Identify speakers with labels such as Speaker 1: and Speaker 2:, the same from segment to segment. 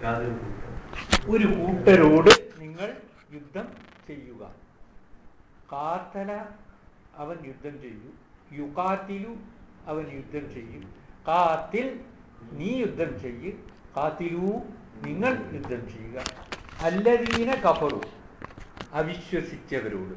Speaker 1: യാതൊരു കൂട്ടം
Speaker 2: ഒരു കൂട്ടരോട് നിങ്ങൾ യുദ്ധം ചെയ്യുക കാത്തല അവൻ യുദ്ധം ചെയ്യൂ യുകാത്തിലു അവൻ യുദ്ധം ചെയ്യും കാത്തിൽ നീ യുദ്ധം ചെയ്യ് കാത്തിലു നിങ്ങൾ യുദ്ധം ചെയ്യുക അല്ലദീന കഫറു അവിശ്വസിച്ചവരോട്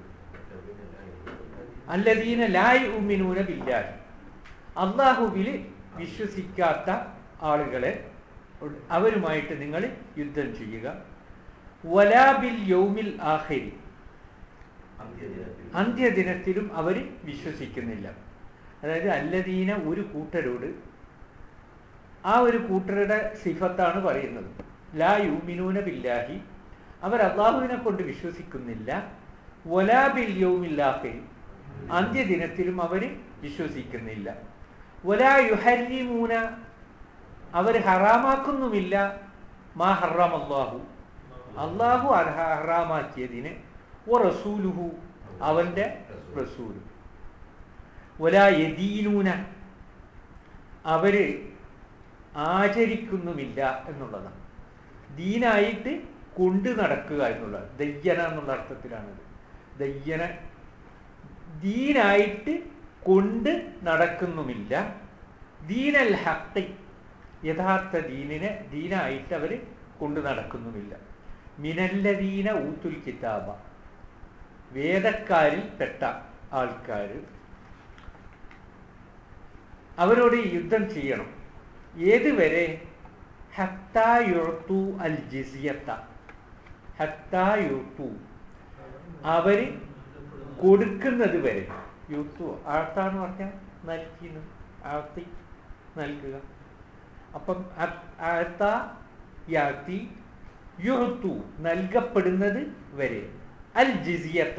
Speaker 2: അല്ലദീന ലായ് ഉമ്മിനൂന ബില്ലാഹി അള്ളാഹുവിൽ വിശ്വസിക്കാത്ത ആളുകളെ അവരുമായിട്ട് നിങ്ങൾ യുദ്ധം ചെയ്യുക വലാബിൽ യൗമിൽ ആഖിരി
Speaker 1: അന്ത്യദിനത്തിൽ
Speaker 2: അന്ത്യദിനത്തിലും അവർ വിശ്വസിക്കുന്നില്ല അതായത് അല്ലദീന ഒരു കൂട്ടരോട് ആ ഒരു കൂട്ടരുടെ സിഫത്താണ് പറയുന്നത് ലാ യൂമിനൂന ബില്ലാഹി അവർ അള്ളാഹുവിനെ കൊണ്ട് വിശ്വസിക്കുന്നില്ല വലാബിൽ യൗമില്ലാഹിരി അന്ത്യദിനത്തിലും അവർ വിശ്വസിക്കുന്നില്ല വലാ യുഹരിമൂന അവർ ഹറാമാക്കുന്നുമില്ല മാ ഹറാം അള്ളാഹു അള്ളാഹു അത് ഹറാമാക്കിയതിന് ഓ റസൂലുഹു അവന്റെ റസൂല് വലാ യദീനൂന അവര് ആചരിക്കുന്നുമില്ല എന്നുള്ളതാണ് ദീനായിട്ട് കൊണ്ടു നടക്കുക എന്നുള്ളത് ദയ്യന എന്നുള്ള അർത്ഥത്തിലാണത് ദയ്യന ദീനായിട്ട് കൊണ്ട് നടക്കുന്നുമില്ല ദീനൽ ഹക്കി യഥാർത്ഥ ദീനിനെ ദീനായിട്ട് അവർ കൊണ്ടു നടക്കുന്നുമില്ല മിനല്ലദീന ഊത്തുൽ കിതാബ വേദക്കാരിൽ പെട്ട ആൾക്കാർ അവരോട് ഈ യുദ്ധം ചെയ്യണം ഏതുവരെ ഹത്തായുർത്തു അൽ ജിസിയത്ത ഹത്തായുർത്തു അവര് കൊടുക്കുന്നത് വരെ യുത്തു ആർത്താന്ന് പറഞ്ഞാൽ നൽകിന് ആർത്തി നൽകുക അപ്പം ആഴ്ത്ത യാത്തി യുർത്തു നൽകപ്പെടുന്നത് വരെ അൽ ജിസിയത്ത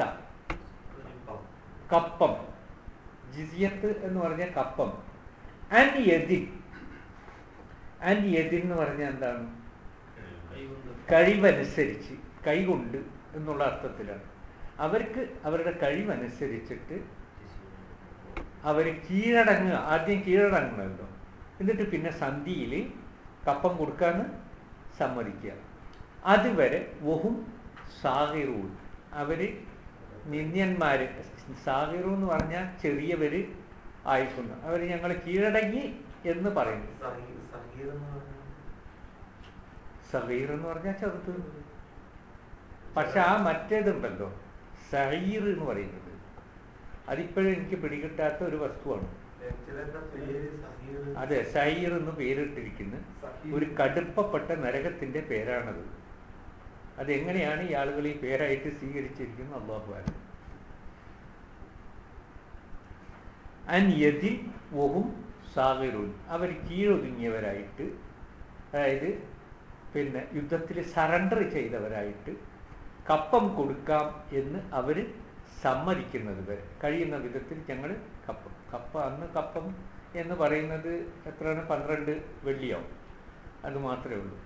Speaker 2: കപ്പം ജിസിയത്ത് എന്ന് പറഞ്ഞാൽ കപ്പം അൻ യദിൻ അൻ യദിൻ എന്ന് പറഞ്ഞാൽ എന്താണ് കഴിവനുസരിച്ച് കൈകൊണ്ട് എന്നുള്ള അർത്ഥത്തിലാണ് അവർക്ക് അവരുടെ കഴിവനുസരിച്ചിട്ട് അവർ കീഴടങ്ങുക ആദ്യം കീഴടങ്ങണമല്ലോ എന്നിട്ട് പിന്നെ സന്ധിയിൽ കപ്പം കൊടുക്കാന്ന് സമ്മതിക്കുക അതുവരെ വഹും സാഹിറൂൺ അവര് നിന്ദ്യന്മാര് സാഹിറു എന്ന് പറഞ്ഞാൽ ചെറിയവര് ആയിക്കുന്നു അവർ ഞങ്ങൾ കീഴടങ്ങി എന്ന് പറയുന്നു സഹീർ എന്ന് പറഞ്ഞാൽ ചെറുത്ത് പക്ഷെ ആ മറ്റേതുണ്ടല്ലോ സഹീർ എന്ന് പറയുന്നത് അതിപ്പോഴും എനിക്ക് പിടികിട്ടാത്ത ഒരു വസ്തുവാണ് അതെ സഹീർ എന്ന് പേരിട്ടിരിക്കുന്ന ഒരു കടുപ്പപ്പെട്ട നരകത്തിന്റെ പേരാണത് അതെങ്ങനെയാണ് ഈ ആളുകൾ ഈ പേരായിട്ട് സ്വീകരിച്ചിരിക്കുന്നത് അള്ളാഹു ആലം അൻ യതിൻ വഹും സാഗിറുൻ അവർ കീഴൊതുങ്ങിയവരായിട്ട് അതായത് പിന്നെ യുദ്ധത്തിൽ സറണ്ടർ ചെയ്തവരായിട്ട് കപ്പം കൊടുക്കാം എന്ന് അവർ സമ്മതിക്കുന്നത് വരെ കഴിയുന്ന വിധത്തിൽ ഞങ്ങൾ കപ്പം കപ്പ അന്ന് കപ്പം എന്ന് പറയുന്നത് എത്രയാണ് പന്ത്രണ്ട് വെള്ളിയോ അത് മാത്രമേ ഉള്ളൂ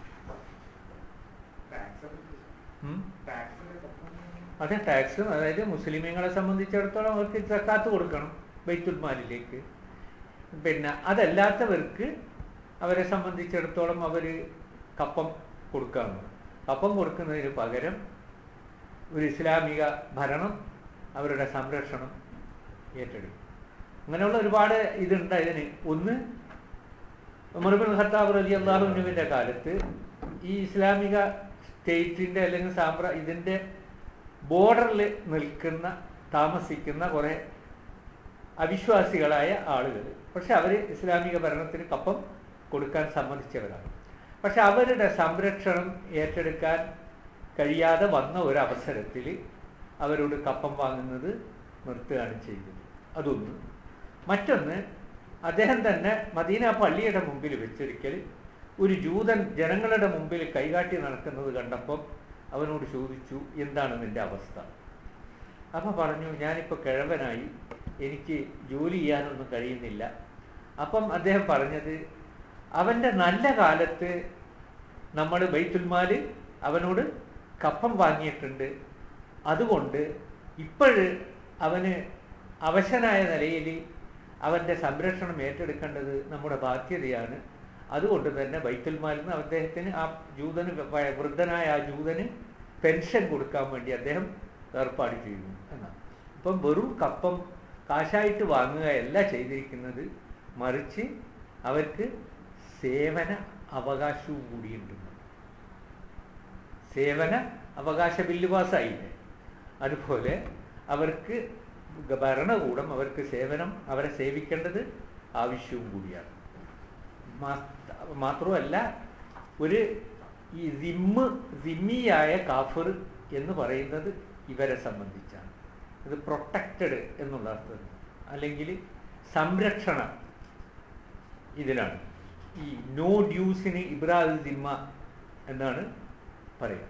Speaker 2: ഉം? അതെ ടാക്സും അതായത് മുസ്ലിമീങ്ങളെ സംബന്ധിച്ചിടത്തോളം അവർക്ക് സക്കാത്ത് കൊടുക്കണം ബൈത്തുൽ മാലിലേക്ക് പിന്നെ അതല്ലാത്തവർക്ക് അവരെ സംബന്ധിച്ചിടത്തോളം അവർ കപ്പം കൊടുക്കാറുണ്ട് കപ്പം കൊടുക്കുന്നതിന് പകരം ഒരു ഇസ്ലാമിക ഭരണം അവരുടെ സംരക്ഷണം ഏറ്റെടുക്കും അങ്ങനെയുള്ള ഒരുപാട് ഇതുണ്ട് ഇതിന് ഒന്ന് ഉമർബിൻ ഖത്താബ് റലി അള്ളാഹുനുവിൻ്റെ കാലത്ത് ഈ ഇസ്ലാമിക സ്റ്റേറ്റിൻ്റെ അല്ലെങ്കിൽ സാമ്പ്ര ഇതിൻ്റെ ബോർഡറിൽ നിൽക്കുന്ന താമസിക്കുന്ന കുറേ അവിശ്വാസികളായ ആളുകൾ പക്ഷെ അവർ ഇസ്ലാമിക ഭരണത്തിന് കപ്പം കൊടുക്കാൻ സമ്മതിച്ചവരാണ് പക്ഷെ അവരുടെ സംരക്ഷണം ഏറ്റെടുക്കാൻ കഴിയാതെ വന്ന ഒരു അവസരത്തിൽ അവരോട് കപ്പം വാങ്ങുന്നത് നിർത്തുകയാണ് ചെയ്തത് അതൊന്ന് മറ്റൊന്ന് അദ്ദേഹം തന്നെ മദീന പള്ളിയുടെ മുമ്പിൽ വെച്ചൊരിക്കൽ ഒരു ജൂതൻ ജനങ്ങളുടെ മുമ്പിൽ കൈകാട്ടി നടക്കുന്നത് കണ്ടപ്പം അവനോട് ചോദിച്ചു എന്താണ് നിന്റെ അവസ്ഥ അപ്പം പറഞ്ഞു ഞാനിപ്പോൾ കിഴവനായി എനിക്ക് ജോലി ചെയ്യാനൊന്നും കഴിയുന്നില്ല അപ്പം അദ്ദേഹം പറഞ്ഞത് അവൻ്റെ നല്ല കാലത്ത് നമ്മൾ ബൈത്തുൽമാല് അവനോട് കപ്പം വാങ്ങിയിട്ടുണ്ട് അതുകൊണ്ട് ഇപ്പോഴ് അവന് അവശനായ നിലയിൽ അവൻ്റെ സംരക്ഷണം ഏറ്റെടുക്കേണ്ടത് നമ്മുടെ ബാധ്യതയാണ് അതുകൊണ്ട് തന്നെ ബൈത്തുൽമാലിൽ നിന്ന് അദ്ദേഹത്തിന് ആ ജൂതന് വ- വൃദ്ധനായ ആ ജൂതന് പെൻഷൻ കൊടുക്കാൻ വേണ്ടി അദ്ദേഹം ഏർപ്പാട് ചെയ്യുന്നു എന്നാണ് ഇപ്പം വെറും കപ്പം കാശായിട്ട് വാങ്ങുകയല്ല ചെയ്തിരിക്കുന്നത് മറിച്ച് അവർക്ക് സേവന അവകാശവും കൂടിയുണ്ട് സേവന അവകാശ ബില്ല് പാസ്സായില്ലേ അതുപോലെ അവർക്ക് ഗ- ഭരണകൂടം അവർക്ക് സേവനം അവരെ സേവിക്കേണ്ടത് ആവശ്യവും കൂടിയാണ് മാ- മാത്രമല്ല ഒരു ഈ റിമ്മ് റിമ്മിയായ കാഫർ എന്ന് പറയുന്നത് ഇവരെ സംബന്ധിച്ചാണ് ഇത് പ്രൊട്ടക്റ്റഡ് എന്നുള്ള അർത്ഥത്തിൽ അല്ലെങ്കിൽ സംരക്ഷണം ഇതിലാണ് ഈ നോ ഡ്യൂസിന് ഇബ്രാഹിം ദിമ്മ എന്നാണ് പറയുക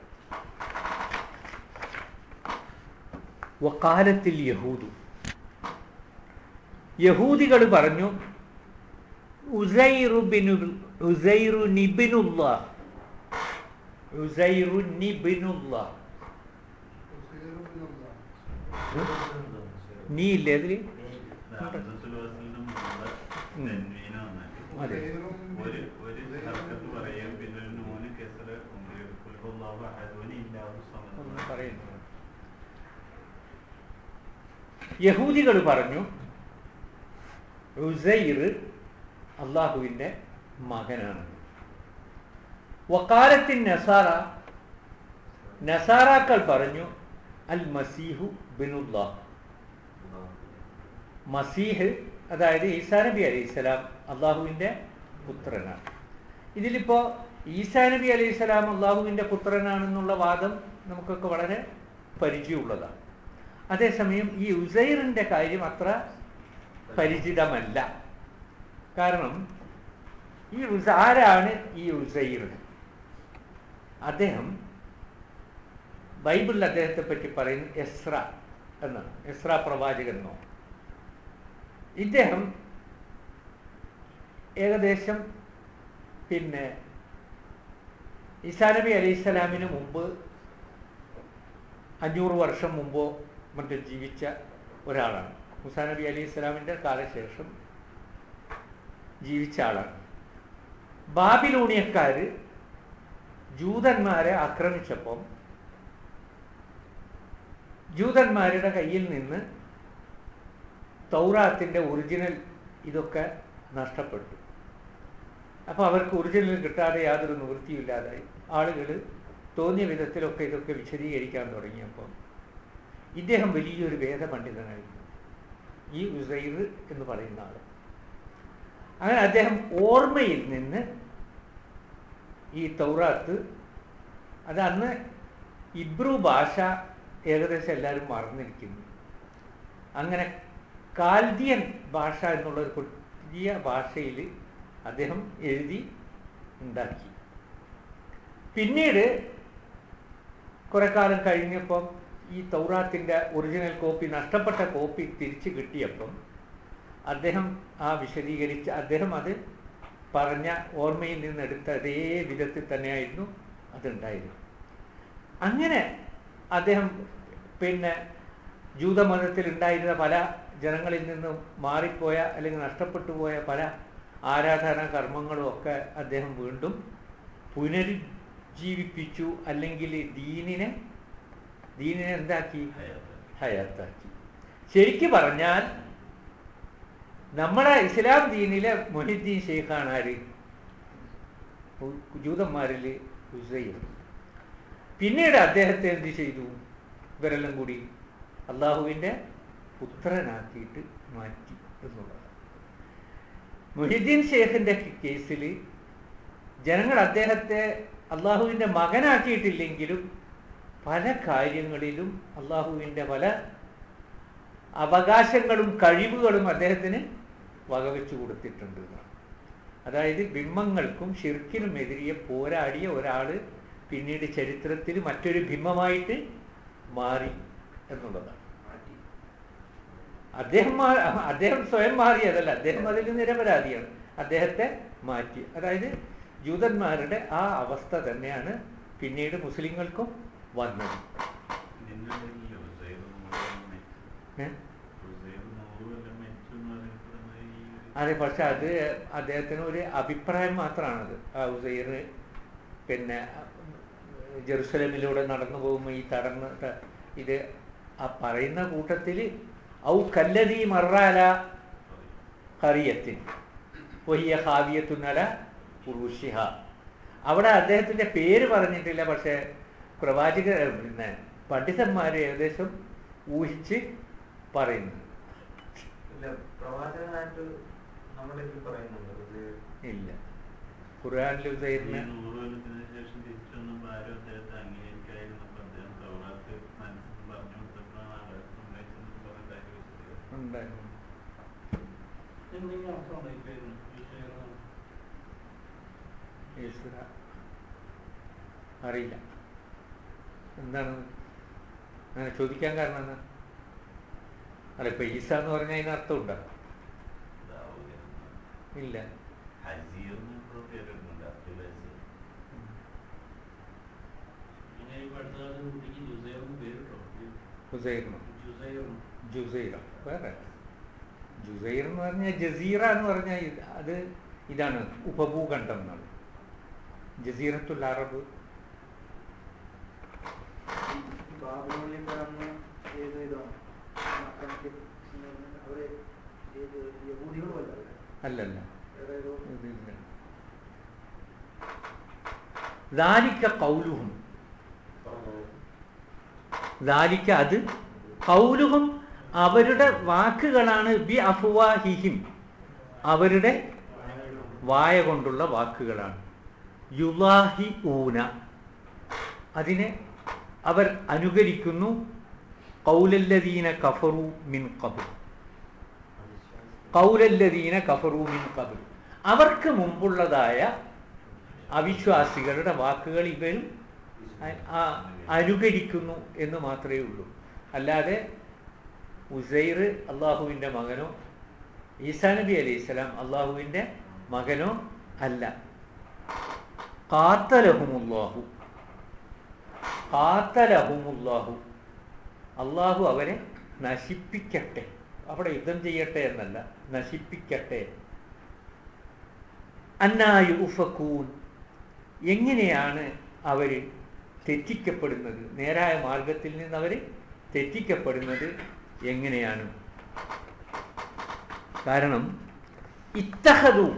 Speaker 2: വക്കാലത്തിൽ യഹൂദു യഹൂദികൾ പറഞ്ഞു ഉസൈറു ബിനു ഉസൈറു നിബിനുള്ള ഉസൈറു നിബിനുള്ള നീ ഇല്ലേ അതില്
Speaker 1: ഹംസത്തുൽ വസ്ലിന്റെ മുമ്പ്
Speaker 2: ഉം.
Speaker 1: തെൻവീന വന്നിട്ട്
Speaker 2: അതെ
Speaker 1: ഒരു ഒരു ഹർക്കത്ത് പറയും പിന്നെ ഒരു നൂന് കെസറ് കുൽഹുല്ലാഹു അഹദുൻ ഇല്ലാഹു
Speaker 2: ഒന്ന്
Speaker 1: സമദ്
Speaker 2: പറയുന്നു യഹൂദികൾ പറഞ്ഞു ഉസൈർ അള്ളാഹുവിൻ്റെ മകനാണ് വക്കാലത്തിൻ നസാറ നസാറാക്കൾ പറഞ്ഞു അൽ മസീഹു ബിനുല്ലാഹ് മസീഹ് അതായത് ഈസാ നബി അലൈഹി സ്വലാം അള്ളാഹുവിൻ്റെ പുത്രനാണ് ഇതിലിപ്പോൾ ഈസാ നബി അലൈഹി സ്വലാം അള്ളാഹുവിൻ്റെ പുത്രനാണെന്നുള്ള വാദം നമുക്കൊക്കെ വളരെ പരിചയമുള്ളതാണ് അതേസമയം ഈ ഉസൈറിൻ്റെ കാര്യം അത്ര പരിചിതമല്ല കാരണം ഈ ഉസ ആരാണ് ഈ ഉസൈർ അദ്ദേഹം ബൈബിളിൽ അദ്ദേഹത്തെ പറ്റി പറയുന്നത് എസ്ര എന്നാണ് എസ്ര പ്രവാചകൻ എന്നോ ഇദ്ദേഹം ഏകദേശം പിന്നെ ഈസാ നബി അലൈഹി സ്വലാമിന് മുമ്പ് അഞ്ഞൂറ് വർഷം മുമ്പോ മറ്റോ ജീവിച്ച ഒരാളാണ് മുസാ നബി അലൈഹി സ്വലാമിൻ്റെ കാലശേഷം ജീവിച്ച ആളാണ് ബാബിലൂണിയക്കാർ ജൂതന്മാരെ ആക്രമിച്ചപ്പം ജൂതന്മാരുടെ കയ്യിൽ നിന്ന് തൗറാത്തിൻ്റെ ഒറിജിനൽ ഇതൊക്കെ നഷ്ടപ്പെട്ടു അപ്പോൾ അവർക്ക് ഒറിജിനൽ കിട്ടാതെ യാതൊരു നിവൃത്തിയില്ലാതായി ആളുകൾ തോന്നിയ വിധത്തിലൊക്കെ ഇതൊക്കെ വിശദീകരിക്കാൻ തുടങ്ങിയപ്പോൾ ഇദ്ദേഹം വലിയൊരു വേദപണ്ഡിതനായിരുന്നു ഈ ഉസൈർ എന്ന് പറയുന്ന ആൾ അങ്ങനെ അദ്ദേഹം ഓർമ്മയിൽ നിന്ന് ഈ തൗറാത്ത് അത് അന്ന് ഇബ്രു ഭാഷ ഏകദേശം എല്ലാവരും മറന്നിരിക്കുന്നു അങ്ങനെ കാൽദിയൻ ഭാഷ എന്നുള്ള ഒരു പുതിയ ഭാഷയിൽ അദ്ദേഹം എഴുതി ഉണ്ടാക്കി പിന്നീട് കുറെ കാലം കഴിഞ്ഞപ്പം ഈ തൗറാത്തിൻ്റെ ഒറിജിനൽ കോപ്പി നഷ്ടപ്പെട്ട കോപ്പി തിരിച്ചു കിട്ടിയപ്പം അദ്ദേഹം ആ വിശദീകരിച്ച് അദ്ദേഹം അത് പറഞ്ഞ ഓർമ്മയിൽ നിന്നെടുത്ത അതേ വിധത്തിൽ തന്നെയായിരുന്നു അതുണ്ടായിരുന്നത് അങ്ങനെ അദ്ദേഹം പിന്നെ ജൂതമതത്തിൽ ഉണ്ടായിരുന്ന പല ജനങ്ങളിൽ നിന്നും മാറിപ്പോയ അല്ലെങ്കിൽ നഷ്ടപ്പെട്ടു പോയ പല ആരാധനാ കർമ്മങ്ങളും ഒക്കെ അദ്ദേഹം വീണ്ടും പുനരുജ്ജീവിപ്പിച്ചു അല്ലെങ്കിൽ ദീനിനെ ദീനിനെ എന്താക്കി ഹയാത്താക്കി ശരിക്കു പറഞ്ഞാൽ നമ്മുടെ ഇസ്ലാം ദീനിലെ മൊഹിദ്ദീൻ ഷെയ്ഖാണ് ആര് ഉ- ജൂതന്മാരിൽ ഹുസൈൻ പിന്നീട് അദ്ദേഹത്തെ എന്ത് ചെയ്തു ഇവരെല്ലാം കൂടി അള്ളാഹുവിൻ്റെ പുത്രനാക്കിയിട്ട് മാറ്റി എന്നുള്ളതാണ് മൊഹിദ്ദീൻ ഷെയ്ഖിൻ്റെ കേസിൽ ജനങ്ങൾ അദ്ദേഹത്തെ അള്ളാഹുവിൻ്റെ മകനാക്കിയിട്ടില്ലെങ്കിലും പല കാര്യങ്ങളിലും അള്ളാഹുവിൻ്റെ പല അവകാശങ്ങളും കഴിവുകളും അദ്ദേഹത്തിന് വകവെച്ചു കൊടുത്തിട്ടുണ്ട് എന്നാണ്. അതായത് ബിംബങ്ങൾക്കും ഷിർക്കിനും എതിരെ പോരാടിയ ഒരാൾ പിന്നീട് ചരിത്രത്തിൽ മറ്റൊരു ബിംബമായിട്ട് മാറി എന്നുള്ളതാണ് അദ്ദേഹം മാ- അദ്ദേഹം സ്വയം മാറിയതല്ല അദ്ദേഹം അതിൽ നിരപരാധിയാണ് അദ്ദേഹത്തെ മാറ്റി അതായത് ജൂതന്മാരുടെ ആ അവസ്ഥ തന്നെയാണ് പിന്നീട് മുസ്ലിങ്ങൾക്കും വന്നത്
Speaker 1: നിന്നതിലോ ഉസൈർ നൂറ് കൊല്ലം മരിച്ചു.
Speaker 2: ഏ?
Speaker 1: ഉസൈർ നൂറ് കൊല്ലം മരിച്ചു എന്ന് പറയുന്നത് ഈ ഒരു
Speaker 2: അതെ പക്ഷെ അത് അദ്ദേഹത്തിന് ഒരു അഭിപ്രായം മാത്രമാണത് ആ ഉസൈർ പിന്നെ ജെറുസലമിലൂടെ നടന്നു പോകുമ്പോൾ ഈ തടർന്ന് ത- ഇത് ആ പറയുന്ന കൂട്ടത്തിൽ ഔ കല്ലതീ മറാല കറിയത്തിൻ വഹിയ ഹാവിയത്തുന്നല ഉറുഷിഹ അവിടെ അദ്ദേഹത്തിന്റെ പേര് പറഞ്ഞിട്ടില്ല പക്ഷെ പ്രവാചക പിന്നെ പണ്ഡിതന്മാർ ഏകദേശം ഊഹിച്ച് പറയുന്നു
Speaker 3: ഇല്ല പ്രവാചകനായിട്ട് നമ്മളിത് പറയുന്നുണ്ട് ഇത്
Speaker 2: ഇല്ല ഖുർആാനിൽ
Speaker 1: ഈ
Speaker 2: ഉസൈറിന്
Speaker 1: നൂറ് കൊല്ലത്തിന് ശേഷം തിരിച്ചൊന്നും ആരും അദ്ദേഹത്തെ അംഗീകരിക്കായിരുന്നപ്പോൾ അദ്ദേഹം തൗറാത്ത് മനസ്സിൽ പറഞ്ഞു കൊടുത്തപ്പോഴാണ് ആളെ സമ്മതിച്ചെന്ന് പറഞ്ഞ കാര്യം വിശദീകരിച്ചത്.
Speaker 2: ഉണ്ടായിരുന്നു
Speaker 4: എന്തെങ്കിലും അർത്ഥമുണ്ടോ ഈ പേരിന് ഈശ്വരൻ
Speaker 2: ഈശ്വര അറിയില്ല എന്താണ് അങ്ങനെ ചോദിക്കാൻ കാരണം എന്താ അല്ല ഇപ്പൊ ഈസ എന്ന് പറഞ്ഞാൽ അതിന് അർത്ഥമുണ്ടോ
Speaker 1: ദാവൂദ് എന്ന്
Speaker 2: ഇല്ല
Speaker 1: ഹസീർ എന്ന് ഇപ്പോൾ പേരിടുന്നുണ്ട് അബ്ദുൽ ഹസീർ
Speaker 4: ഇങ്ങനെ ഈ അടുത്ത കാലത്ത് കുട്ടിക്ക് ജുസൈറിന് പേരിട്ടോ
Speaker 2: ഹുസൈറിന്
Speaker 4: ജുസൈറിന്
Speaker 2: ജുസൈറ വേറെ ജുസൈർ എന്ന് പറഞ്ഞാൽ ജസീറ എന്ന് പറഞ്ഞാൽ ഇത് അത് ഇതാണ് ഉപഭൂഖണ്ഡം എന്നാണ് ജസീറത്തുൽ അറബ്
Speaker 3: ബാബുവിൽ കാണുന്ന ഏത് ഇതാണ് മക്കാന്റെ അവര് ഏത് യഹൂദികളും അല്ല അവര്.
Speaker 2: അല്ലല്ല
Speaker 3: വേറെ ഏതോ
Speaker 2: ഇതില്ല ദാലിക്ക കൗലുഹും ദാലിക്ക അത് കൗലുഹും അവരുടെ വാക്കുകളാണ് ബി അഫുവാഹിഹിം അവരുടെ വായ കൊണ്ടുള്ള വാക്കുകളാണ് യുലാഹി ഊന അതിനെ അവർ അനുകരിക്കുന്നു കൗലല്ലദീന കഫറു മിൻ കബിൽ കൗലല്ലദീന കഫറു മിൻ കബിൽ അവർക്ക് മുമ്പുള്ളതായ അവിശ്വാസികളുടെ വാക്കുകൾ ഇവരും അ- ആ- അനുകരിക്കുന്നു എന്ന് മാത്രമേ ഉള്ളൂ അല്ലാതെ ഉസൈർ അള്ളാഹുവിൻ്റെ മകനോ ഈസാ നബി അലൈഹി സ്വലാം അള്ളാഹുവിൻ്റെ മകനോ അല്ല കാത്തലഹുമുല്ലാഹു കാത്തലഹുമുല്ലാഹു അള്ളാഹു അവരെ നശിപ്പിക്കട്ടെ അവിടെ യുദ്ധം ചെയ്യട്ടെ എന്നല്ല നശിപ്പിക്കട്ടെ അന്നായു ഉഫക്കൂൻ എങ്ങനെയാണ് അവർ തെറ്റിക്കപ്പെടുന്നത് നേരായ മാർഗത്തിൽ നിന്ന് അവർ തെറ്റിക്കപ്പെടുന്നത് എങ്ങനെയാണ് കാരണം ഇത്തഹതു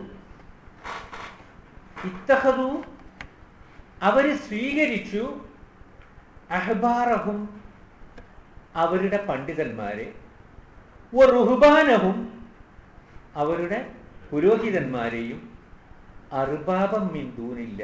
Speaker 2: ഇത്തഹതു അവർ സ്വീകരിച്ചു അഹ്ബാറഹും അവരുടെ പണ്ഡിതന്മാരെ റുഹുബാനഹും അവരുടെ പുരോഹിതന്മാരെയും അർബാബം മിന്തൂനില്ല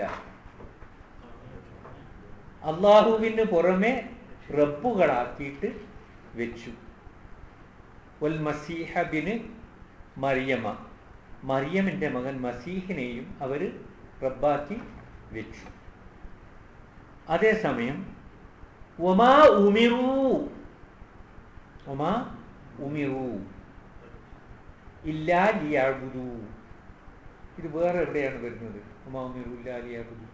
Speaker 2: അള്ളാഹുവിന് പുറമെ റബ്ബുകളാക്കിയിട്ട് വെച്ചു വൽ മസീഹബിന് മറിയമ മറിയമിൻ്റെ മകൻ മസീഹിനെയും അവർ റബ്ബാക്കി വെച്ചു അതേസമയം ഒമാ ഉമിറൂ ഒമാ ഉമിറൂ ഇല്ലാ ലിയാബുദൂ ഇത് വേറെ എവിടെയാണ് വരുന്നത് ഒമാ ഉമിറൂ ഇല്ലാ ലിയാബുദൂ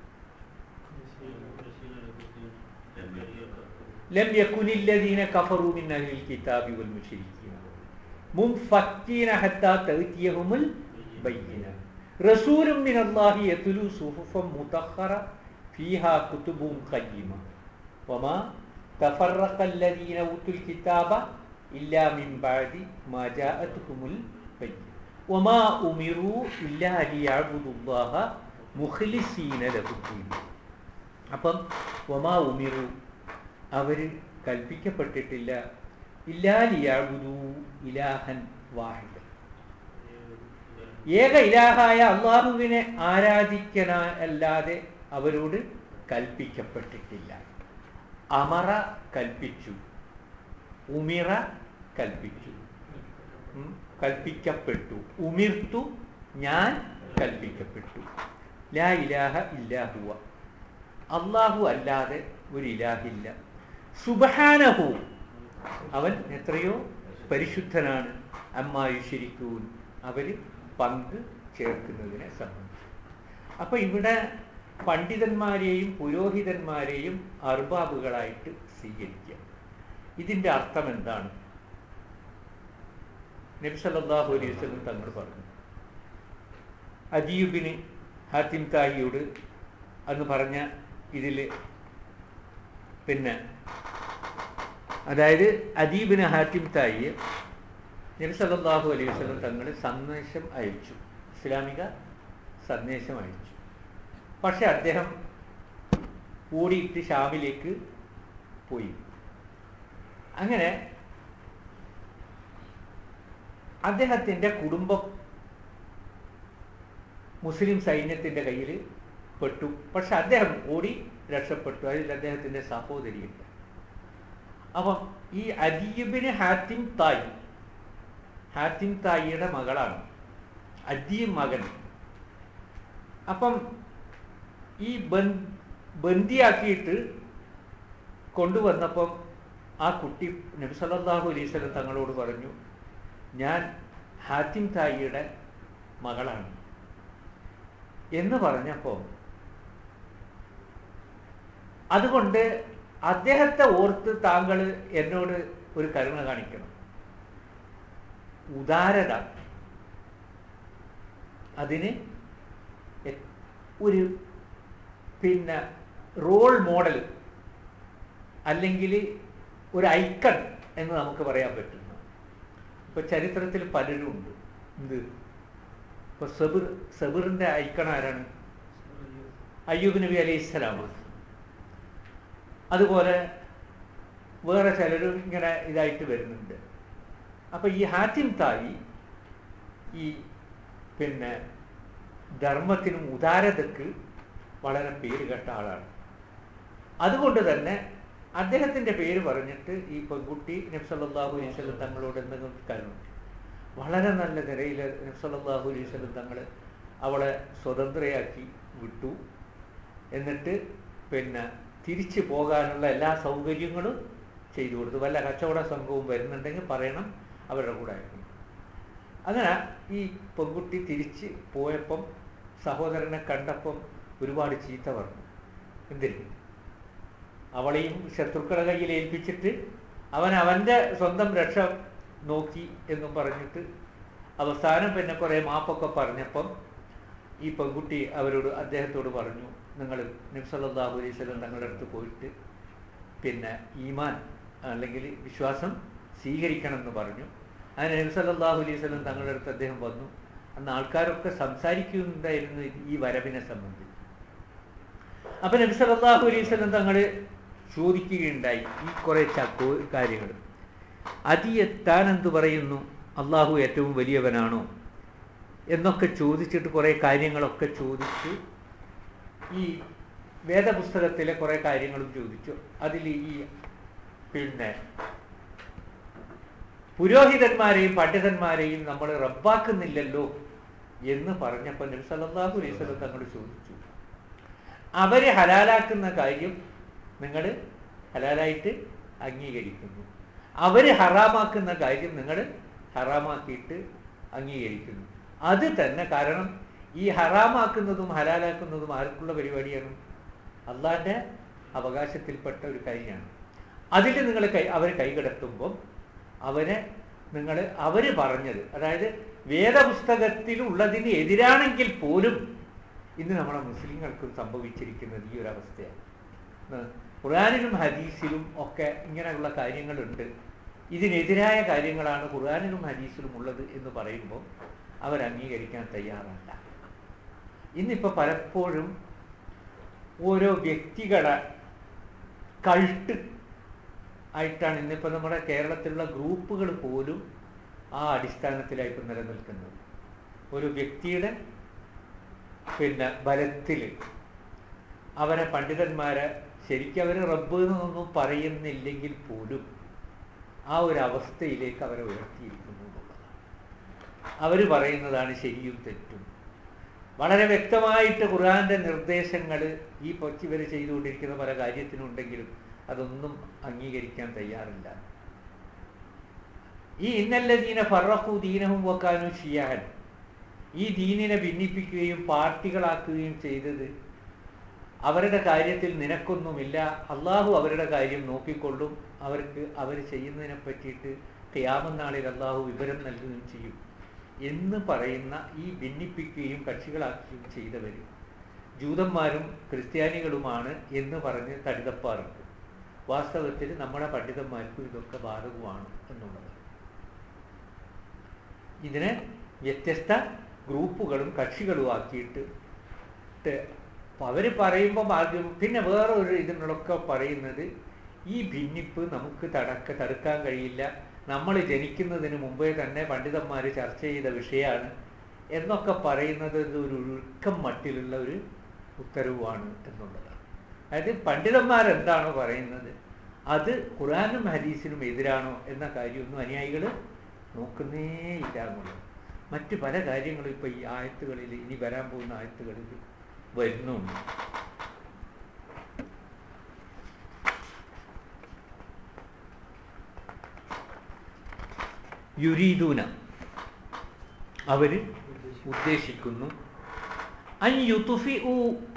Speaker 2: لم يكن الذين كفروا من أهل الكتاب والمشركين منفكين حتى تأتيهم البينة رسول من الله يتلو صحفا مطهرة فيها كتب قيمة وما تفرق الذين أوتوا الكتاب إلا من بعد ما جاءتهم البينة وما أمروا إلا ليعبدوا الله مخلصين له الدين അപ്പം ഒമാ ഉമിറു അവർ കൽപ്പിക്കപ്പെട്ടിട്ടില്ല ഇല്ലാലിയാബുദു ഇലാഹൻ വാഹിദ് ഏക ഇലാഹായ അള്ളാഹുവിനെ ആരാധിക്കണ അല്ലാതെ അവരോട് കൽപ്പിക്കപ്പെട്ടിട്ടില്ല അമറ കൽപ്പിച്ചു ഉമിറ കൽപ്പിച്ചു ഉം, കൽപ്പിക്കപ്പെട്ടു ഉമിർത്തു ഞാൻ കൽപ്പിക്കപ്പെട്ടു ലാ ഇലാഹ ഇല്ലാഹുവ അള്ളാഹു അല്ലാതെ ഒരു ഇലാഹില്ല സുബഹാനഹു അവൻ എത്രയോ പരിശുദ്ധനാണ് അമ്മായി ശരിക്കൂൻ അവർ പങ്ക് ചേർക്കുന്നതിനെ സംബന്ധിച്ച് അപ്പൊ ഇവിടെ പണ്ഡിതന്മാരെയും പുരോഹിതന്മാരെയും അർബാബുകളായിട്ട് സ്വീകരിക്കുക ഇതിന്റെ അർത്ഥം എന്താണ് നബി സല്ലല്ലാഹു അലൈഹി വസല്ലം തങ്ങൾ പറഞ്ഞു അജീബിന് ഹാത്തിം തായിയോട് അന്ന് പറഞ്ഞ ഇതിൽ പിന്നെ അതായത് അദീബിന് ഹാത്തിം തായി നബി സല്ലല്ലാഹു അലൈഹി വസല്ലം തങ്ങൾ സന്ദേശം അയച്ചു ഇസ്ലാമിക സന്ദേശം അയച്ചു പക്ഷെ അദ്ദേഹം ഓടിയിട്ട് ഷാമിലേക്ക് പോയി അങ്ങനെ അദ്ദേഹത്തിൻ്റെ കുടുംബം മുസ്ലിം സൈന്യത്തിൻ്റെ കയ്യിൽ പെട്ടു പക്ഷെ അദ്ദേഹം ഓടി രക്ഷപ്പെട്ടു അതിൽ അദ്ദേഹത്തിൻ്റെ സഹോദരിയുണ്ട് അപ്പം ഈ അദീബിന് ഹാത്തിം തായി ഹാത്തിം തായിയുടെ മകളാണ് അദീം മകൻ അപ്പം ഈ ബന് ബന്ദിയാക്കിയിട്ട് കൊണ്ടുവന്നപ്പം ആ കുട്ടി നബി സല്ലല്ലാഹു അലൈഹി വസല്ലം തങ്ങളോട് പറഞ്ഞു ഞാൻ ഹാത്തിം തായിയുടെ മകളാണ് എന്ന് പറഞ്ഞപ്പോൾ അതുകൊണ്ട് അദ്ദേഹത്തെ ഓർത്ത് താങ്കൾ എന്നോട് ഒരു കരുണ കാണിക്കണം ഉദാരത അതിന് എ- ഒരു പിന്നെ റോൾ മോഡൽ അല്ലെങ്കിൽ ഒരു ഐക്കൺ എന്ന് നമുക്ക് പറയാൻ പറ്റുന്നു ഇപ്പൊ ചരിത്രത്തിൽ പലരും ഉണ്ട് എന്ത് ഇപ്പൊ സബിർ സബിറിന്റെ ഐക്കൺ ആരാണ് അയ്യൂബ് നബി അലൈഹി സ്വലാമാണ് അതുപോലെ വേറെ ചിലരും ഇങ്ങനെ ഇതായിട്ട് വരുന്നുണ്ട് അപ്പൊ ഈ ഹാത്തിം തായി ഈ പിന്നെ ധർമ്മത്തിനും ഉദാരതക്ക് വളരെ പേര് കേട്ട ആളാണ് അതുകൊണ്ട് തന്നെ അദ്ദേഹത്തിന്റെ പേര് പറഞ്ഞിട്ട് ഈ പെൺകുട്ടി നബ്സല്ലാഹു അലൈഹി സ്വലം തങ്ങളോട് എന്തെങ്കിലും കാരണം വളരെ നല്ല നിലയിൽ നബ്സല്ലാഹു അലൈഹി സ്വലം തങ്ങൾ അവളെ സ്വതന്ത്രയാക്കി വിട്ടു എന്നിട്ട് പിന്നെ തിരിച്ചു പോകാനുള്ള എല്ലാ സൗകര്യങ്ങളും ചെയ്തു കൊടുത്തു വല്ല കച്ചവട സംഘവും വരുന്നുണ്ടെങ്കിൽ പറയണം അവരുടെ കൂടെ ആയിരിക്കും അങ്ങനെ ഈ പെൺകുട്ടി തിരിച്ച് പോയപ്പം സഹോദരനെ കണ്ടപ്പം ഒരുപാട് ചീത്ത പറഞ്ഞു എന്തിന് അവളെയും ശത്രുക്കളുടെ കയ്യിൽ ഏൽപ്പിച്ചിട്ട് അവൻ അവൻ്റെ സ്വന്തം രക്ഷ നോക്കി എന്നും പറഞ്ഞിട്ട് അവസാനം പിന്നെ കുറേ മാപ്പൊക്കെ പറഞ്ഞപ്പം ഈ പെൺകുട്ടി അവരോട് അദ്ദേഹത്തോട് പറഞ്ഞു നിങ്ങൾ നബ്സല്ലാഹു അലൈഹി സ്വലം തങ്ങളുടെ അടുത്ത് പോയിട്ട് പിന്നെ ഈമാൻ അല്ലെങ്കിൽ വിശ്വാസം സ്വീകരിക്കണം എന്ന് പറഞ്ഞു അങ്ങനെ നബ്സല്ലാഹു അലൈഹി സ്വലം തങ്ങളുടെ അടുത്ത് അദ്ദേഹം വന്നു അന്ന് ആൾക്കാരൊക്കെ സംസാരിക്കുന്നുണ്ടായിരുന്നു ഈ വരവിനെ സംബന്ധിച്ച് അപ്പൊ നബി സല്ലല്ലാഹു അലൈഹി വസല്ലം തങ്ങൾ ചോദിക്കുകയുണ്ടായി ഈ കുറെ ചക്കോ കാര്യങ്ങൾ അതിയെ താൻ എന്ത് പറയുന്നു അള്ളാഹു ഏറ്റവും വലിയവനാണോ എന്നൊക്കെ ചോദിച്ചിട്ട് കുറെ കാര്യങ്ങളൊക്കെ ചോദിച്ചു ഈ വേദപുസ്തകത്തിലെ കുറെ കാര്യങ്ങളും ചോദിച്ചു അതിൽ ഈ പിന്നെ പുരോഹിതന്മാരെയും പണ്ഡിതന്മാരെയും നമ്മൾ റബ്ബാക്കുന്നില്ലല്ലോ എന്ന് പറഞ്ഞപ്പോൾ നബി സല്ലല്ലാഹു അലൈഹി വസല്ലം തങ്ങൾ ചോദിച്ചു അവര് ഹലാലാക്കുന്ന കാര്യം നിങ്ങൾ ഹലാലായിട്ട് അംഗീകരിക്കുന്നു അവര് ഹറാമാക്കുന്ന കാര്യം നിങ്ങൾ ഹറാമാക്കിയിട്ട് അംഗീകരിക്കുന്നു അത് തന്നെ കാരണം ഈ ഹറാമാക്കുന്നതും ഹലാലാക്കുന്നതും ആർക്കുള്ള പരിപാടിയാണ് അള്ളാന്റെ അവകാശത്തിൽപ്പെട്ട ഒരു കാര്യമാണ് അതിൽ നിങ്ങൾ കൈ അവർ കൈകടത്തുമ്പം അവരെ നിങ്ങൾ അവർ പറഞ്ഞത് അതായത് വേദപുസ്തകത്തിലുള്ളതിന് എതിരാണെങ്കിൽ പോലും ഇന്ന് നമ്മുടെ മുസ്ലിങ്ങൾക്കും സംഭവിച്ചിരിക്കുന്നത് ഈ ഒരു അവസ്ഥയാണ് ഉം. ഖുർആാനിലും ഹദീസിലും ഒക്കെ ഇങ്ങനെയുള്ള കാര്യങ്ങളുണ്ട് ഇതിനെതിരായ കാര്യങ്ങളാണ് ഖുർആാനിലും ഹദീസിലും ഉള്ളത് എന്ന് പറയുമ്പോൾ അവർ അംഗീകരിക്കാൻ തയ്യാറല്ല ഇന്നിപ്പോൾ പലപ്പോഴും ഓരോ വ്യക്തികളെ കൾട്ട് ആയിട്ടാണ് ഇന്നിപ്പോൾ നമ്മുടെ കേരളത്തിലുള്ള ഗ്രൂപ്പുകൾ പോലും ആ അടിസ്ഥാനത്തിലായി ഇപ്പം നിലനിൽക്കുന്നത് ഒരു വ്യക്തിയുടെ പിന്നെ ബലത്തിൽ അവരെ പണ്ഡിതന്മാരെ ശരിക്കും അവർ റബ്ബ് എന്നൊന്നും പറയുന്നില്ലെങ്കിൽ പോലും ആ ഒരു അവസ്ഥയിലേക്ക് അവരെ ഉയർത്തിയിരിക്കുന്നു എന്നുള്ളതാണ് അവർ പറയുന്നതാണ് ശരിയും തെറ്റും വളരെ വ്യക്തമായിട്ട് ഖുർആന്റെ നിർദ്ദേശങ്ങൾ ഈ പൊച്ചി ഇവർ ചെയ്തുകൊണ്ടിരിക്കുന്ന പല കാര്യത്തിനുണ്ടെങ്കിലും അതൊന്നും അംഗീകരിക്കാൻ തയ്യാറില്ല ഈ ഇന്നല്ലദീന ഫറഹു ദീനഹും വക്കാനു ഷിയാൻ ഈ ദീനിനെ ഭിന്നിപ്പിക്കുകയും പാർട്ടികളാക്കുകയും ചെയ്തത് അവരുടെ കാര്യത്തിൽ നിനക്കൊന്നുമില്ല അള്ളാഹു അവരുടെ കാര്യം നോക്കിക്കൊള്ളും അവർക്ക് അവർ ചെയ്യുന്നതിനെ പറ്റിയിട്ട് ഖിയാമം നാളിൽ അള്ളാഹു വിവരം നൽകുകയും ചെയ്യും എന്ന് പറയുന്ന ഈ ഭിന്നിപ്പിക്കുകയും കക്ഷികളാക്കുകയും ചെയ്തവർ ജൂതന്മാരും ക്രിസ്ത്യാനികളുമാണ് എന്ന് പറഞ്ഞ് തടിതപ്പാറുണ്ട് വാസ്തവത്തിൽ നമ്മുടെ പണ്ഡിതന്മാർക്കും ഇതൊക്കെ ബാധകമാണ് എന്നുള്ളത് ഇതിനെ വ്യത്യസ്ത ഗ്രൂപ്പുകളും കക്ഷികളും ആക്കിയിട്ട് അവർ പറയുമ്പോൾ ആദ്യം പിന്നെ വേറെ ഒരു ഇതിനൊക്കെ പറയുന്നത് ഈ ഭിന്നിപ്പ് നമുക്ക് തടക്ക തടുക്കാൻ കഴിയില്ല നമ്മൾ ജനിക്കുന്നതിന് മുമ്പേ തന്നെ പണ്ഡിതന്മാർ ചർച്ച ചെയ്ത വിഷയമാണ് എന്നൊക്കെ പറയുന്നത് ഇത് ഒരു ഒഴുക്കം മട്ടിലുള്ള ഒരു ഉത്തരവുമാണ് എന്നുള്ളതാണ് അതായത് പണ്ഡിതന്മാരെന്താണോ പറയുന്നത് അത് ഖുറാനും ഹദീസിനും എതിരാണോ എന്ന കാര്യമൊന്നും അനുയായികൾ നോക്കുന്നേ ഇല്ല എന്നുള്ളത് മറ്റ് പല കാര്യങ്ങളും ഇപ്പോൾ ഈ ആയത്തുകളിൽ ഇനി വരാൻ പോകുന്ന ആയത്തുകളിൽ വരുന്നുണ്ട് യുരീദൂന അവർ ഉദ്ദേശിക്കുന്നു അൻ യുതുഫി ഉ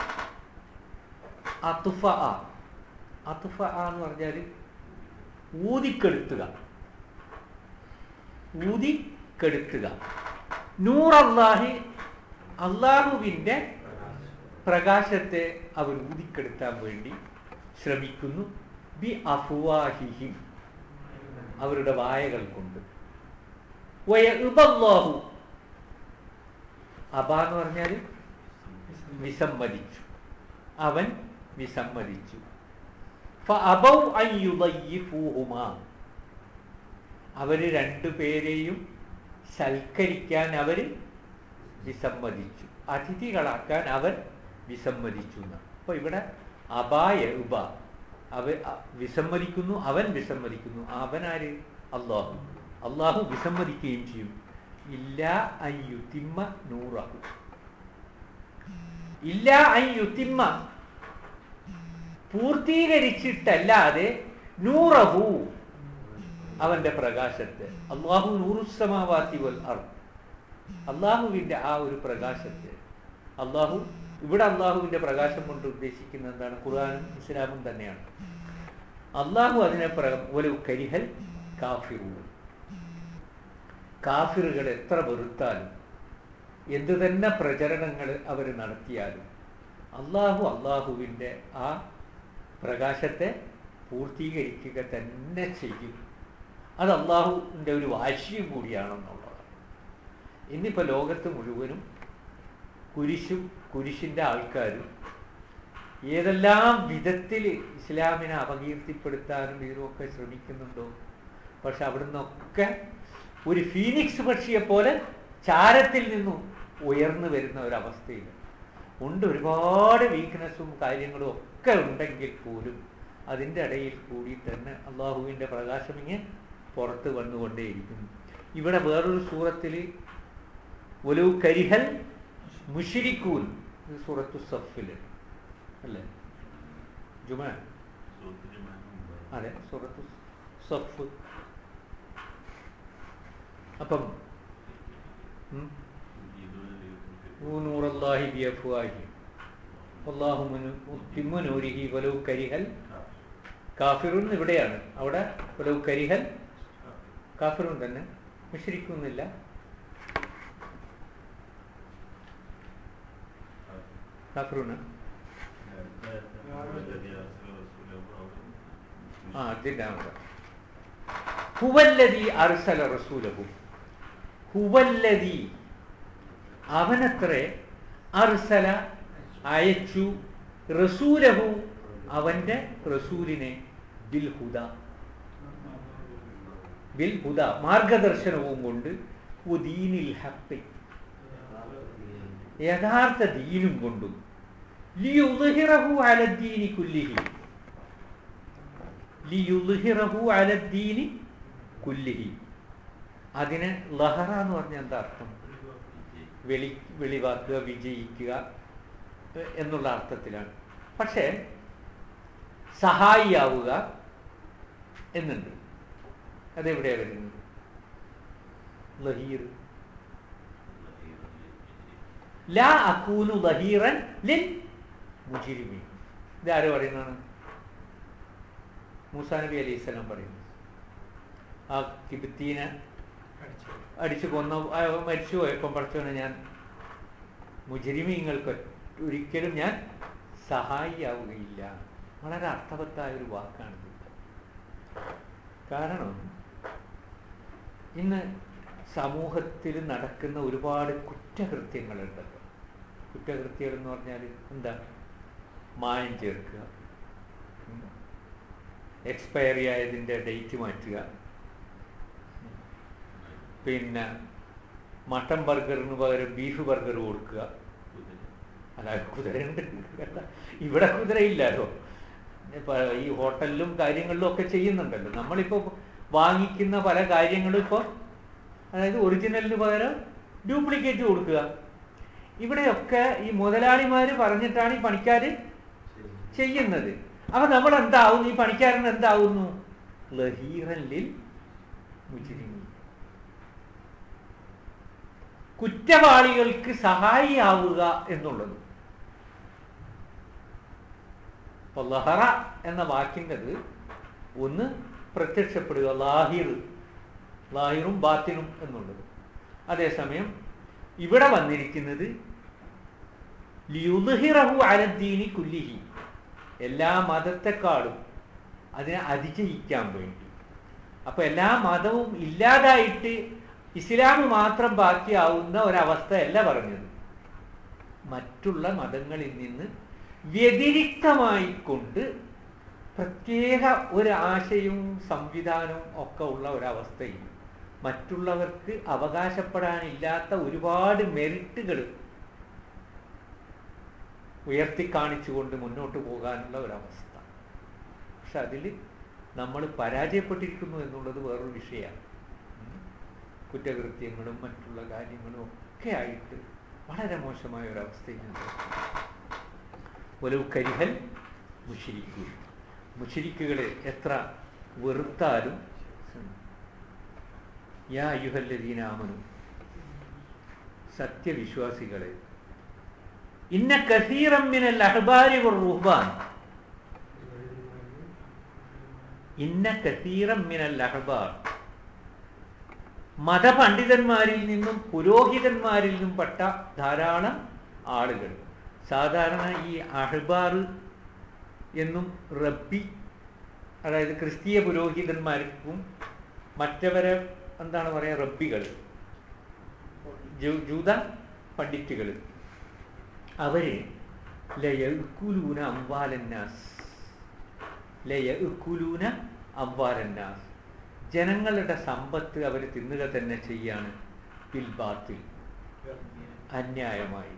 Speaker 2: അതുഫ അതുഫ എന്ന് പറഞ്ഞാൽ ഊതിക്കെടുത്തുക ഊതിക്കെടുത്തുക നൂറല്ലാഹി അള്ളാഹുവിൻ്റെ പ്രകാശത്തെ അവർ ഊതിക്കെടുത്താൻ വേണ്ടി ശ്രമിക്കുന്നു ബി അഫുവാഹിഹിം അവരുടെ വായകൾ കൊണ്ട് വയഉബല്ലാഹു അബ എന്ന് പറഞ്ഞാൽ വിസമ്മതിച്ചു അവൻ വിസമ്മതിച്ചു ഫഅബൗ അൻ യുദയ്യിഫൂഹുമാ അവര് രണ്ടുപേരെയും സൽക്കരിക്കാൻ അവർ വിസമ്മതിച്ചു അതിഥികളാക്കാൻ അവൻ വിസമ്മതിച്ചു എന്നാണ് അപ്പോൾ ഇവിടെ അബായ ഉബ അവ അ- വിസമ്മതിക്കുന്നു അവൻ വിസമ്മതിക്കുന്നു അവനാര് അള്ളാഹു അള്ളാഹു വിസമ്മതിക്കുകയും ചെയ്യും ഇല്ല അയ്യുത്തിമ്മ നൂറഹു ഇല്ല അയ്യുത്തിമ്മ പൂർത്തീകരിച്ചിട്ടല്ലാതെ നൂറഹു അവന്റെ പ്രകാശത്തെ അള്ളാഹു നൂറുസമാവാത്തി വൽ അർ അള്ളാഹുവിന്റെ ആ ഒരു പ്രകാശത്തെ അള്ളാഹു ഇവിടെ അള്ളാഹുവിന്റെ പ്രകാശം കൊണ്ട് ഉദ്ദേശിക്കുന്നത് എന്താണ് ഖുർആാനും ഇസ്ലാമും തന്നെയാണ് അള്ളാഹു അതിനെ പ്രകം ഒരു കരിഹൽ കാഫിറു കാഫിറുകൾ എത്ര വെറുത്താലും എന്തു തന്നെ പ്രചരണങ്ങൾ അവർ നടത്തിയാലും അള്ളാഹു അള്ളാഹുവിൻ്റെ ആ പ്രകാശത്തെ പൂർത്തീകരിക്കുക തന്നെ ചെയ്യും അത് അള്ളാഹുവിൻ്റെ ഒരു വാശിയും കൂടിയാണെന്നുള്ളതാണ് ഇന്നിപ്പോൾ ലോകത്ത് മുഴുവനും കുരിശും കുരിശിൻ്റെ ആൾക്കാരും ഏതെല്ലാം വിധത്തിൽ ഇസ്ലാമിനെ അപകീർത്തിപ്പെടുത്താനും ഇതിനുമൊക്കെ ശ്രമിക്കുന്നുണ്ടോ പക്ഷെ അവിടുന്നൊക്കെ ഒരു ഫീനിക്സ് പക്ഷിയെ പോലെ ചാരത്തിൽ നിന്നും ഉയർന്നു വരുന്ന ഒരവസ്ഥയിൽ ഉണ്ട് ഒരുപാട് വീക്ക്നെസ്സും കാര്യങ്ങളും ഒക്കെ ഉണ്ടെങ്കിൽ പോലും അതിൻ്റെ ഇടയിൽ കൂടി തന്നെ അള്ളാഹുവിൻ്റെ പ്രകാശം ഇങ്ങനെ പുറത്ത് വന്നുകൊണ്ടേയിരിക്കും ഇവിടെ വേറൊരു സൂറത്തിൽ ഒരു കരിഹൽ മുഷിരിക്കൂൻ ഇത് സൂറത്തു സഫിൽ അല്ലേ ജുമ അതെ സൂറത്തു സഫ് അപ്പം ഉം, നൂറല്ലാഹി ബിയഫ്വാഹി അള്ളാഹു മുത്തിമ്മു നൂരിഹി വലു കരിഹൽ കാഫിറുൻ ഇവിടെയാണ് അവിടെ വലു കരിഹൽ കാഫിറുൻ തന്നെ മുഷരിക്കുന്നില്ല കാഫിറുന് ആ അതിൻ്റെ ഹുവല്ലതി അർസല റസൂലഹു ഹുവല്ലതി അവനത്രേ അർസല അയച്ചു റസൂലഹു അവന്റെ റസൂലിനെ ബിൽ ഹുദ ബിൽ ഹുദ മാർഗദർശനവും കൊണ്ട് ഉദീനിൽ ഹഖ് യഥാർത്ഥ ദീനും കൊണ്ടും ലിയുദ്ഹിറഹു അലദ്ദീനി കുല്ലിഹി ലിയുദ്ഹിറഹു അലദ്ദീനി കുല്ലിഹി അതിന് ലഹറ എന്ന് പറഞ്ഞ എന്താ അർത്ഥം വെളി വെളിവാക്കുക വിജയിക്കുക എ- എന്നുള്ള അർത്ഥത്തിലാണ് പക്ഷേ സഹായിയാവുക എന്നുണ്ട് അതെവിടെയാണ് വരുന്നത് ലഹീർ ലാ അക്കൂനു ലഹീറൻ ലിൽ മുജിരിമി ഇതാര് പറയുന്നതാണ് മൂസാ നബി അലൈഹി സ്വലാം പറയുന്നു ആ കിബിത്തീനെ അടിച്ചു കൊന്ന ആ, മരിച്ചു പോയപ്പം പഠിച്ചവനെ ഞാൻ മുജരിമീങ്ങൾക്ക് ഒരിക്കലും ഞാൻ സഹായിയാവുകയില്ല വളരെ അർത്ഥവത്തായ ഒരു വാക്കാണ് ഇത് കാരണം ഇന്ന് സമൂഹത്തിൽ നടക്കുന്ന ഒരുപാട് കുറ്റകൃത്യങ്ങളുണ്ടല്ലോ കുറ്റകൃത്യങ്ങൾ എന്ന് പറഞ്ഞാൽ എന്താ മായം ചേർക്കുക എക്സ്പയറി ആയതിൻ്റെ ഡേറ്റ് മാറ്റുക പിന്നെ മട്ടൺ ബർഗറിന് പകരം ബീഫ് ബർഗർ കൊടുക്കുക അല്ല കുതിരയുണ്ട് ഇവിടെ കുതിരയില്ലല്ലോ ഇപ്പൊ ഈ ഹോട്ടലിലും കാര്യങ്ങളിലും ഒക്കെ ചെയ്യുന്നുണ്ടല്ലോ നമ്മളിപ്പോൾ വാങ്ങിക്കുന്ന പല കാര്യങ്ങളും ഇപ്പോൾ അതായത് ഒറിജിനലിന് പകരം ഡ്യൂപ്ലിക്കേറ്റ് കൊടുക്കുക ഇവിടെയൊക്കെ ഈ മുതലാളിമാർ പറഞ്ഞിട്ടാണ് ഈ പണിക്കാർ ചെയ്യുന്നത് അപ്പൊ നമ്മൾ എന്താവുന്നു ഈ പണിക്കാരൻ എന്താവുന്നു ലഹീറല്ലിൽ മുജിരിമി കുറ്റവാളികൾക്ക് സഹായിയാവുക എന്നുള്ളത് അപ്പൊ ലഹറ എന്ന വാക്കിൻ്റെത് ഒന്ന് പ്രത്യക്ഷപ്പെടുക ലാഹിർ ലാഹിറും ബാത്തിനും എന്നുള്ളത് അതേസമയം ഇവിടെ വന്നിരിക്കുന്നത് ലിയുദ്ഹിറഹു അലദ്ദീനി കുല്ലിഹി എല്ലാ മതത്തെക്കാളും അതിനെ അതിജയിക്കാൻ വേണ്ടി അപ്പൊ എല്ലാ മതവും ഇല്ലാതായിട്ട് ഇസ്ലാം മാത്രം ബാക്കിയാവുന്ന ഒരവസ്ഥയല്ല പറഞ്ഞത് മറ്റുള്ള മതങ്ങളിൽ നിന്ന് വ്യതിരിക്തമായിക്കൊണ്ട് പ്രത്യേക ഒരു ആശയവും സംവിധാനവും ഒക്കെ ഉള്ള ഒരവസ്ഥയിൽ മറ്റുള്ളവർക്ക് അവകാശപ്പെടാനില്ലാത്ത ഒരുപാട് മെറിറ്റുകൾ ഉയർത്തി കാണിച്ചുകൊണ്ട് മുന്നോട്ട് പോകാനുള്ള ഒരവസ്ഥ പക്ഷെ അതിൽ നമ്മൾ പരാജയപ്പെട്ടിരിക്കുന്നു എന്നുള്ളത് വേറൊരു വിഷയമാണ് ഉം. കുറ്റകൃത്യങ്ങളും മറ്റുള്ള കാര്യങ്ങളും ഒക്കെ ആയിട്ട് വളരെ മോശമായ ഒരവസ്ഥയിലുണ്ട് ഒരു കരിഹൽ മുഷിരിക്കു മുഷിരിക്കുകളെ എത്ര വെറുത്താലും യാ അയ്യുഹല്ലദീനാമനു സത്യവിശ്വാസികളെ ഇന്ന കസീറം മിനൽ അഹ്ബാരി റുഹ്ബാൻ ഇന്ന കസീറം മിനൽ അഹ്ബാർ മതപണ്ഡിതന്മാരിൽ നിന്നും പുരോഹിതന്മാരിൽ നിന്നും പെട്ട ധാരാളം ആളുകൾ സാധാരണ ഈ അഹ്ബാർ എന്നും റബ്ബി അതായത് ക്രിസ്തീയ പുരോഹിതന്മാർക്കും മറ്റവരെ എന്താണ് പറയുക റബ്ബികൾ ജൂ- ജൂത പണ്ഡിറ്റുകൾ അവര് ലയക്കുലൂന അംവാലന്നാസ് ലയക്കുലൂന അംവാലന്നാസ് ജനങ്ങളുടെ സമ്പത്ത് അവർ തിന്നുക തന്നെ ചെയ്യാണ് ബിൽബാത്തിൽ അന്യായമായി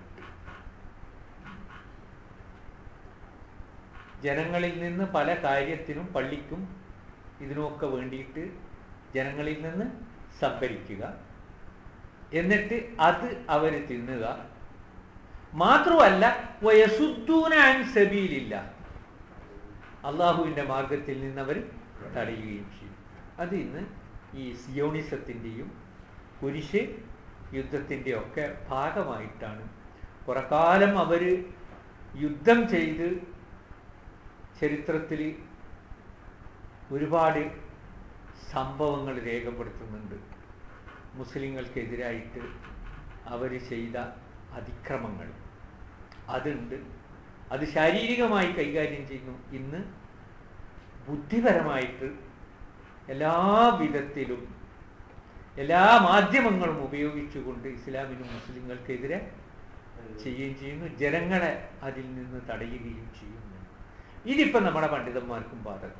Speaker 2: ജനങ്ങളിൽ നിന്ന് പല കാര്യത്തിനും പള്ളിക്കും ഇതിനുമൊക്കെ വേണ്ടിയിട്ട് ജനങ്ങളിൽ നിന്ന് സംഭരിക്കുക എന്നിട്ട് അത് അവർ തിന്നുക മാത്രമല്ല വയസുദ്ധൂനാൻ സബീലില്ല അള്ളാഹുവിൻ്റെ മാർഗത്തിൽ നിന്ന് അവർ തടയുകയും ചെയ്യും അത് ഇന്ന് ഈ സിയോണിസത്തിൻ്റെയും കുരിശ് യുദ്ധത്തിൻ്റെയും ഒക്കെ ഭാഗമായിട്ടാണ് കുറെ കാലം അവർ യുദ്ധം ചെയ്ത് ചരിത്രത്തിൽ ഒരുപാട് സംഭവങ്ങൾ രേഖപ്പെടുത്തുന്നുണ്ട് മുസ്ലിങ്ങൾക്കെതിരായിട്ട് അവർ ചെയ്ത അതിക്രമങ്ങൾ അതുണ്ട് അത് ശാരീരികമായി കൈകാര്യം ചെയ്യുന്നു ഇന്ന് ബുദ്ധിപരമായിട്ട് എല്ലാ വിധത്തിലും എല്ലാ മാധ്യമങ്ങളും ഉപയോഗിച്ചുകൊണ്ട് ഇസ്ലാമിനും മുസ്ലിങ്ങൾക്കെതിരെ ചെയ്യുകയും ചെയ്യുന്നു ജനങ്ങളെ അതിൽ നിന്ന് തടയുകയും ചെയ്യുന്നു ഇതിപ്പോ നമ്മുടെ പണ്ഡിതന്മാർക്കും ബാധകം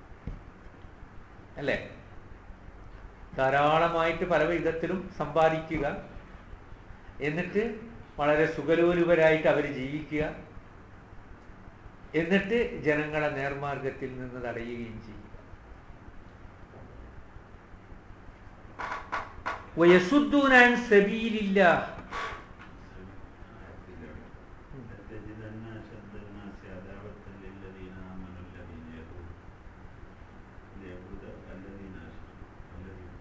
Speaker 2: അല്ലേ ധാരാളമായിട്ട് പല വിധത്തിലും സമ്പാദിക്കുക എന്നിട്ട് വളരെ സുഖലോലുപരായിട്ട് അവർ ജീവിക്കുക എന്നിട്ട് ജനങ്ങളെ നേർമാർഗത്തിൽ നിന്ന് തടയുകയും ചെയ്യുക വയസുദ്ദൂനാൻ സബീലില്ല
Speaker 1: لتجدن أشد الناس عداوة للذين آمنوا الذين يهود اليهود الذين أشركوا الذين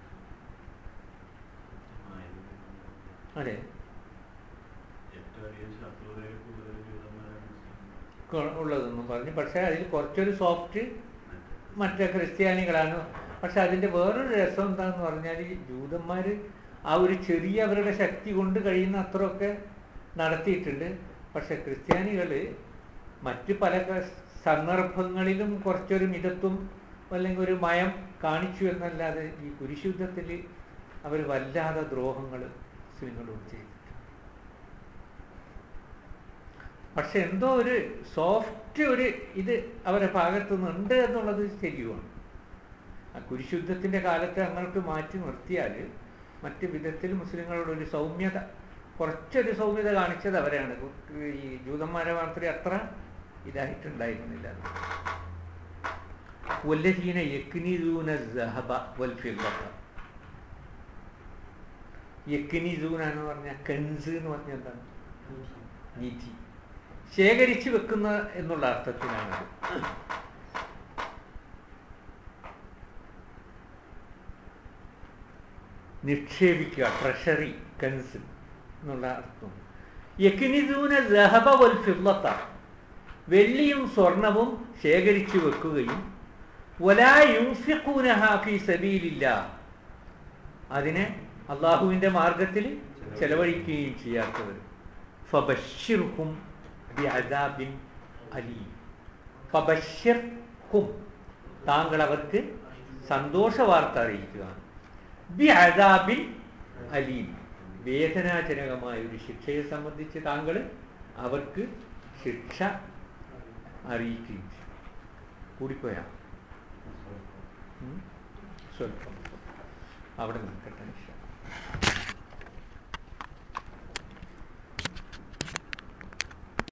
Speaker 2: അതെ
Speaker 1: ഏറ്റവും അധികം ശത്രുതയിൽ കൂടുതൽ ജൂതന്മാരാണ് മുസ്ലിംകൾ
Speaker 2: കൊ- ഉള്ളതെന്നും പറഞ്ഞു പക്ഷേ അതിൽ കുറച്ചൊരു സോഫ്റ്റ് മറ്റേ ക്രിസ്ത്യാനികളാണ് പക്ഷെ അതിൻ്റെ വേറൊരു രസം എന്താന്ന് പറഞ്ഞാൽ ഈ ജൂതന്മാർ ആ ഒരു ചെറിയ അവരുടെ ശക്തി കൊണ്ട് കഴിയുന്ന അത്രയൊക്കെ നടത്തിയിട്ടുണ്ട് പക്ഷെ ക്രിസ്ത്യാനികൾ മറ്റ് പല ക- സന്ദർഭങ്ങളിലും കുറച്ചൊരു മിതത്വം അല്ലെങ്കിൽ ഒരു മയം കാണിച്ചു എന്നല്ലാതെ ഈ കുരിശുദ്ധത്തിൽ അവർ വല്ലാതെ ദ്രോഹങ്ങൾ മുസ്ലിങ്ങളോട് ചെയ്തിട്ടുണ്ട് പക്ഷെ എന്തോ ഒരു സോഫ്റ്റ് ഒരു ഇത് അവരുടെ ഭാഗത്തു നിന്നുണ്ട് എന്നുള്ളത് ശരിയുമാണ് ആ കുരിശുദ്ധത്തിൻ്റെ കാലത്തെ അങ്ങോട്ട് മാറ്റി നിർത്തിയാൽ മറ്റ് വിധത്തിൽ മുസ്ലിങ്ങളോട് ഒരു സൗമ്യത കുറച്ചൊരു സൗമ്യത കാണിച്ചത് അവരാണ് ഈ ജൂതന്മാരെ മാത്രമേ അത്ര ഇതായിട്ടുണ്ടായിരുന്നില്ല വല്ലഹീന യക്നിദൂന സഹബ വൽ ഫിദ്ദത യക്നിദൂന എന്ന് പറഞ്ഞാൽ കൻസ് എന്ന് പറഞ്ഞാൽ എന്താണ് നിധി ശേഖരിച്ചു വെക്കുന്ന എന്നുള്ള അർത്ഥത്തിലാണത് നിക്ഷേപിക്കുക ട്രഷറി കൻസ് എന്നുള്ള അർത്ഥം യക്നിദൂന സഹബ വൽ ഫിദ്ദത വെള്ളിയും സ്വർണവും ശേഖരിച്ചു വെക്കുകയും വലാ യുൻഫിഖൂനഹ ഫീ സബീലില്ലാ അതിനെ അള്ളാഹുവിൻ്റെ മാർഗത്തിൽ ചെലവഴിക്കുകയും ചെയ്യാത്തവർ ഫബശ്ശിർഹും ബിഅദാബിൻ അലീം ഫബശ്ശിർഹും താങ്കൾ അവർക്ക് സന്തോഷ വാർത്ത അറിയിക്കുക ബിഅദാബിൻ അലീം വേദനാജനകമായ ഒരു ശിക്ഷയെ സംബന്ധിച്ച് താങ്കൾ അവർക്ക് ശിക്ഷ അറിയിക്കുകയും ചെയ്യും കൂടിപ്പോയാ ഉം? സ്വല്പം അവിടെ നിൽക്കട്ടെ ഇൻഷാ